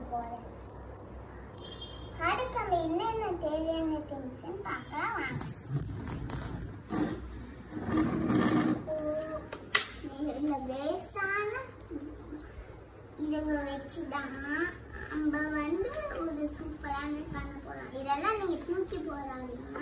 போறேன் அதுக்கு நம்ம என்னென்ன தேவையான திங்ஸ் பார்க்கலாம் வாங்க இந்த வேஸ்டான இதுங்க வச்சுதான் நம்ம வந்து ஒரு சூப்பரான பண்ண போறோம் இதெல்லாம் நீங்க தூக்கி போடாதீங்க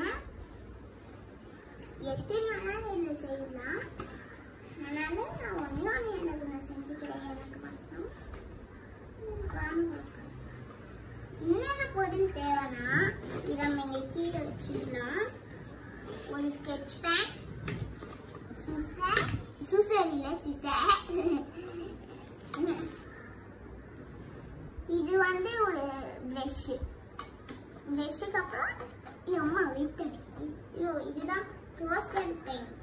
எத்தனை வேணாலும் இதில் செய்யலாம் அதனால நான் ஒன்றே ஒன்று எனக்கு நான் செஞ்சுக்கிறேன் எனக்கு மட்டும் குழம்பு வைக்கிறேன். என்னென்ன பொருள் தேவைன்னா இதை நம்ம இங்கே கீழே வச்சிடலாம் ஒரு ஸ்கெட்ச் பேன் சுசை சுசர் இல்லை சிசை இது வந்து ஒரு ப்ரஷ்ஷு ப்ரஷ்ஷுக்கு அப்புறம் இது அம்மா வெயிட் ஐயோ இதுதான் போஸ்டர் பெயிண்ட்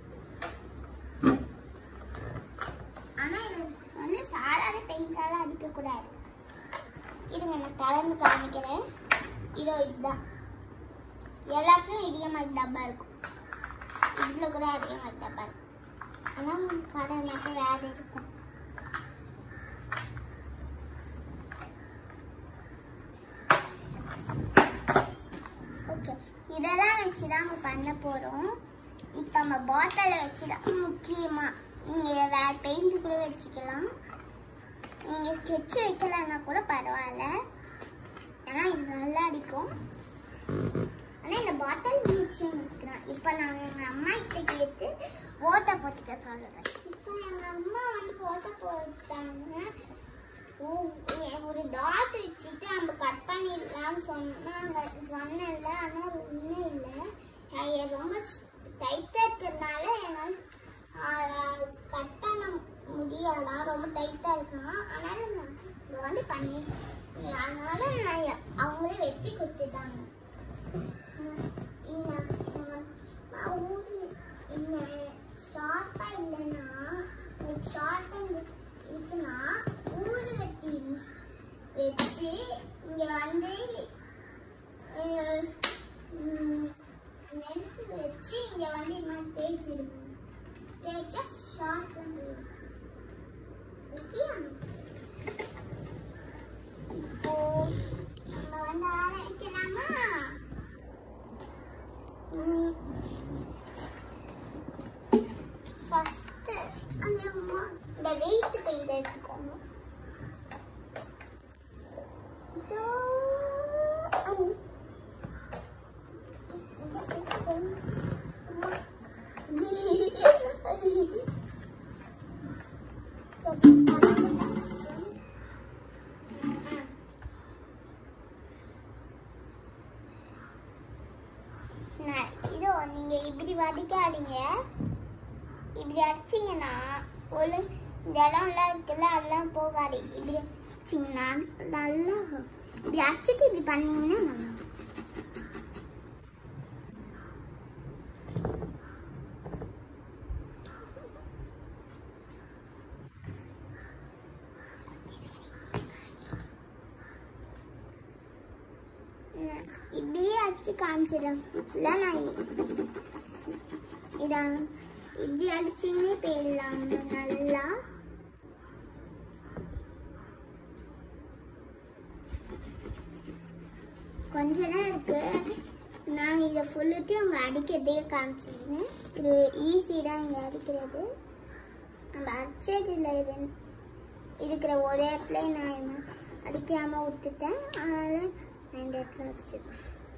ஆனா இது வந்து சாதாரண பெயிண்டால அடிக்கக்கூடாது இருங்க நான் கலந்து காமிக்கிறேன் இதோ இதுதான் எல்லாத்துலயும் இதே மாதிரி டப்பா இருக்கும் இதுல கூட அதே மாதிரி டப்பா இருக்கும் ஆனா கடை மட்டும் வேற இருக்கும் ஓகே இதெல்லாம் வச்சு தான் நம்ம பண்ண போகிறோம் இப்போ நம்ம பாட்டிலை வச்சு தான் முக்கியமாக நீங்கள் வேற பெயிண்ட் கூட வச்சுக்கலாம் நீங்கள் ஸ்கெட்ச் வைக்கலன்னா கூட பரவாயில்ல ஏன்னா இது நல்லா அடிக்கும் ஆனால் இந்த பாட்டில் நிச்சயம் வைக்கிறோம் இப்போ நாங்கள் எங்கள் அம்மா கிட்ட கேட்டு ஓட்டை போட்டுக்க சொல்கிறேன் இப்போ எங்கள் அம்மா வந்து ஓட்டை போட்டாங்க ஓ, ஒரு டாட் வச்சுட்டு நம்ம கட் பண்ணிடலாம்னு சொன்னாங்க சொன்னேன்ல ஆனால் ஒன்றும் இல்லை அது ரொம்ப டைட்டாக இருக்கிறதுனால என்னால் கட் பண்ண முடியாதா ரொம்ப டைட்டாக இருக்கான் அதனால நான் இதை வந்து பண்ணி அதனால நான் எ- அவங்களே வெட்டி கொடுத்துட்டாங்க உம், இந்த எங்க அம்மா ஊரு இந்த ஷார்ட்டாக இல்லைன்னா ஷார்ட்டாக இருக்குன்னா ஊரு வெட்டி வச்சு இங்க வந்து அஹ், உம், நெருப்பு வச்சு இங்க வந்து இது மாதிரி தேய்ச்சிடுவோம் தேய்ச்சா ஷார்ட்ல போயிடும் ஓகே இப்போ நம்ம வந்து ஆரம்பிக்கலாமா ஃபஸ்ட்டு அந்த அம்மா இந்த வெயிட் பெயிண்ட் எடுத்துக்கோங்க So, um, நான் இதோ நீங்க இப்படி வடிக்காதீங்க இப்படி அடிச்சீங்கன்னா ஒரு இந்த இடம்லாம் இருக்குல்ல அதெல்லாம் போகாது இப்படி அடிச்சிங்கன்னா நல்லா இப்படி அடிச்சிட்டு இப்படி பண்ணீங்கன்னா நல்லா இருக்கும். நான் இப்படியே அடிச்சு காமிச்சிடுறேன் ஃபுல்லாக நான் இ- இதான் இப்படி அடிச்சிங்கன்னே போயிடலாம் நல்லா கொஞ்ச நேரம் இருக்கு நான் இதை ஃபுல்லுட்டு அவங்க அடிக்கிறதே காமிச்சிடுறேன் இது ஈஸி தான் இங்கே அடிக்கிறது நம்ம அடிச்சதில் இது இருக்கிற ஒரே இடத்துல நான் என்ன அடிக்காமல் விட்டுட்டேன் அதனால் நான் இந்த இடத்துல அடிச்சிடுறேன்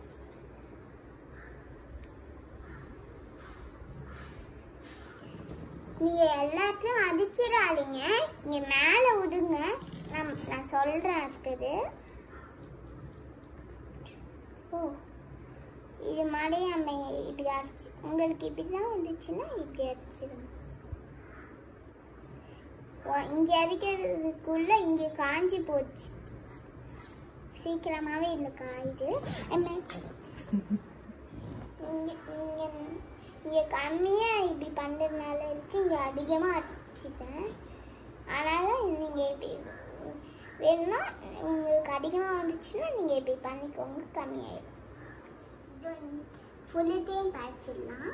நீங்க எல்லாத்தையும் அடிச்சிடாதீங்க இங்க மேல விடுங்க நான் நான் சொல்றேன் அடுத்தது ஓ இது மாதிரி நம்ம இப்படி அடிச்சு உங்களுக்கு இப்படி தான் வந்துச்சுன்னா இப்படி அடிச்சிடணும் ஓ, இங்க அடிக்கிறதுக்குள்ள இங்க காஞ்சி போச்சு சீக்கிரமாவே இதுல காயுது அம்மா, இங்க இங்க இங்க கம்மியா இப்படி பண்றதுனால இருக்கு இங்க அதிகமா அடிச்சிட்டேன் அதனால நீங்க இப்படி வேணும்னா உங்களுக்கு அதிகமா வந்துச்சுன்னா நீங்க இப்படி பண்ணிக்கோங்க கம்மியாயிடும் இது ஃபுல்லுத்தையும் பாய்ச்சிடலாம்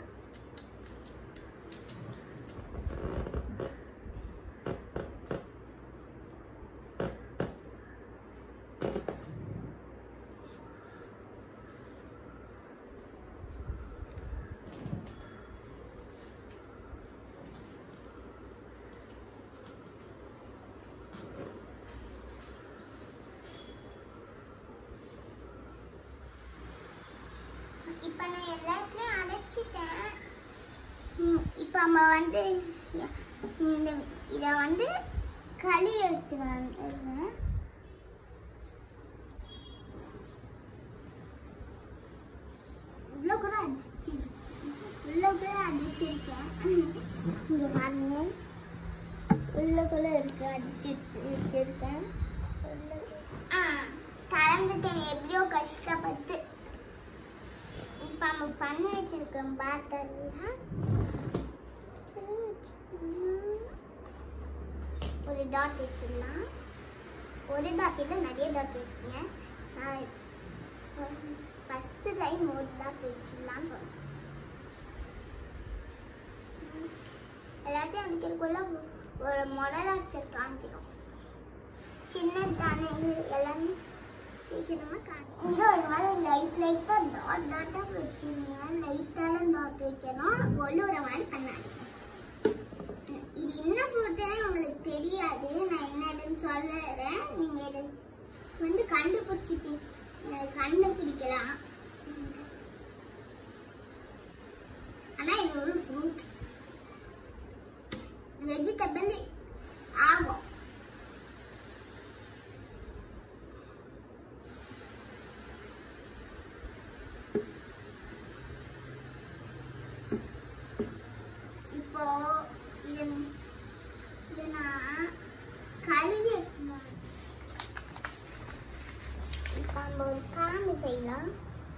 இப்போ நான் எல்லாத்தையும் அடைச்சிட்டேன் ம், இப்போ நம்ம வந்து இந்த இதை வந்து கழுவி எடுத்துக்கலாம் இவ்வளோ கூட அடிச்சு இவ்வளோ கூட அடிச்சிருக்கேன் இங்கே பாருங்க உள்ளுக்குள்ள இருக்கு அடிச்சு வச்சிருக்கேன் ஆ கலந்துட்டேன் எப்படியோ கஷ்டப்பட்டு இப்போ நம்ம பண்ணி வச்சிருக்கோம் பாட்டில் ஒரு டாட் வச்சிடலாம் ஒரு டாட் இல்லை நிறைய டாட் வைக்கீங்க நான் ஃபஸ்ட்டு டைம் ஒரு டாட் வச்சிடலாம்னு சொன்னேன் எல்லாத்தையும் அடிக்கிறதுக்குள்ள ஒரு முதல் அடிச்சல் காஞ்சிடும் சின்னதானே இது எல்லாமே சீக்கிரமா காணும் இது ஒரு மாதிரி லைட் லைட்டாக டாட் டாட்டாக வச்சுருங்க லைட்டான டாட் வைக்கணும் ஒழுகுற மாதிரி பண்ணாதீங்க இது என்ன ஃப்ரூட்டுன்னு உங்களுக்கு தெரியாது நான் என்னதுன்னு சொல்லுறேன் நீங்கள் இதை வந்து கண்டுபிடிச்சிட்டு அஹ் கண்டுபிடிக்கலாம் ஆனால் இது ஒரு ஃப்ரூட் வெஜிடபிள் ஆகும் இப்போ இது இதை நான் கழுவி எடுத்துனேன் இப்போ நம்ம ஒரு காமி செய்யலாம்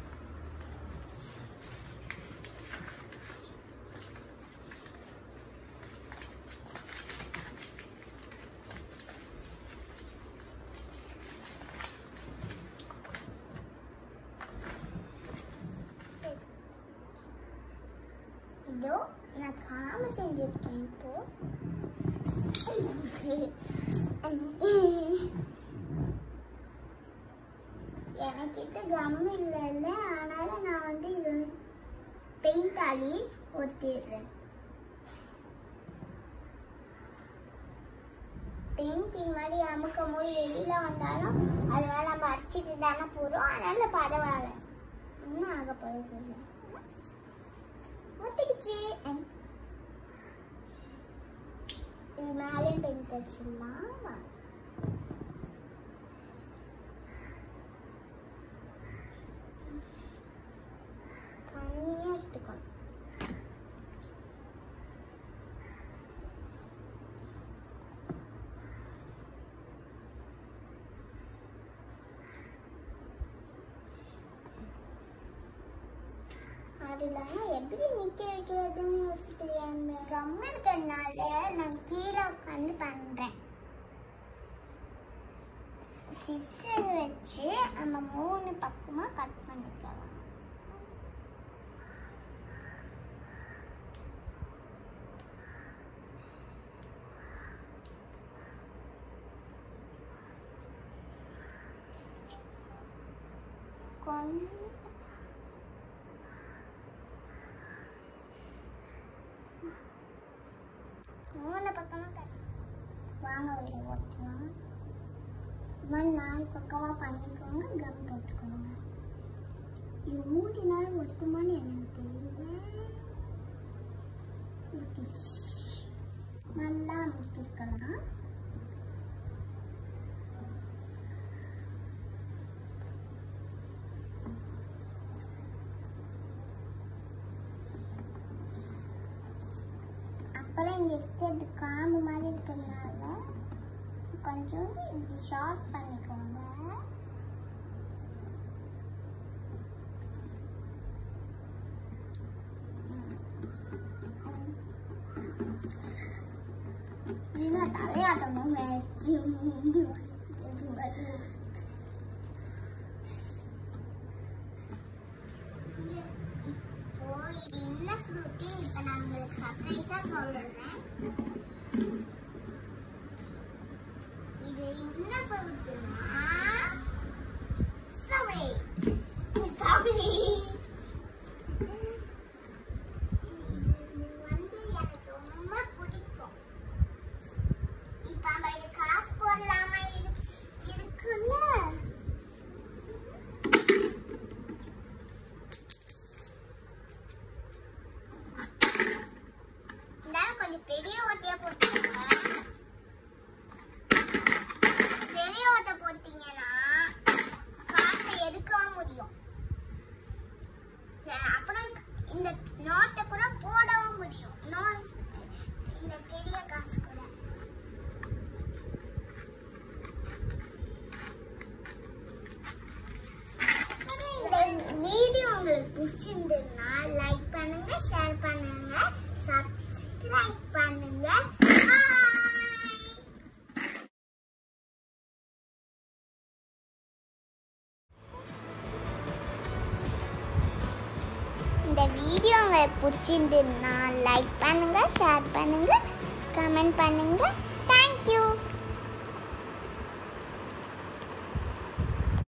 சரி. இதோ நான் காம செஞ்சிருக்கேன் இப்போ எனக்கிட்ட கம் இல்லைல்ல அதனால நான் வந்து இது பெயிண்ட் ஆளி ஒட்டிடுறேன் பெயிண்டிங் மாதிரி அமுக்க மூடி வெளியில வந்தாலும் அதனால நம்ம அடிச்சுட்டு தானே போகிறோம் அதனால பரவாயில்ல ஒன்றும் ஆக போகிறது இல்லை ஒட்டிக்கிச்சு இது மேலே பெயிண்ட் அடிச்சிடலாம் வாங்க. கம்மியாக எடுத்துக்கணும் அதுல எப்படி நிக்க வைக்கிறதுன்னு யோசிக்கலையா கம் இருக்கிறதுனால நான் கீழே உட்காந்து பண்றேன் சிசர் வச்சு நம்ம மூணு பக்கமா கட் பண்ணிக்கலாம் கொஞ்சம் மூணு பக்கமா கட் வாங்க வெளியே ஓட்டலாம் இது மாதிரி நாலு பக்கமாக பண்ணிக்கோங்க கம் போட்டுக்கோங்க இது மூணு நாள் ஒட்டுமான்னு எனக்கு தெரியல ஊத்திடுச்சு. நல்லா அமுத்திருக்கலாம் அப்புறம் இங்கே இருக்கிறது காம்பு மாதிரி இருக்கிறதுனால கொஞ்சோண்டு இப்படி ஷார்ட் பண்ணிக்கோங்க இதுதான் தலையாட்டமும் வச்சு முந்தி வருது வருது. இப்போ இது என்ன ஃப்ரூட்டு இப்போ நான் உங்களுக்கு சர்ப்ரைஸாக சொல்கிறேன் இது என்ன ஃப்ரூட்டுனா ஸ்ட்ராபெரி ஸ்ட்ராபெரி இது வந்து எனக்கு ரொம்ப பிடிக்கும் இப்போ நம்ம இது காசு போடலாமா இது இருக்குல்ல கொஞ்சம் பெரிய ஓட்டையா போட்டுக்கோங்க பெரிய ஓட்டை போட்டீங்கன்னா காசை எடுக்கவும் முடியும் சரி, அப்புறம் இந்த நோட்டை கூட போடவும் முடியும் நோ இந்த பெரிய காசு கூட இந்த வீடியோ உங்களுக்கு பிடிச்சிருந்ததுன்னா லைக் பண்ணுங்க ஷேர் பண்ணுங்க சப்ஸ்கிரைப் பண்ணுங்க Bye. இந்த வீடியோ உங்களுக்கு பிடிச்சிருந்ததுன்னா லைக் பண்ணுங்க ஷேர் பண்ணுங்க கமெண்ட் பண்ணுங்க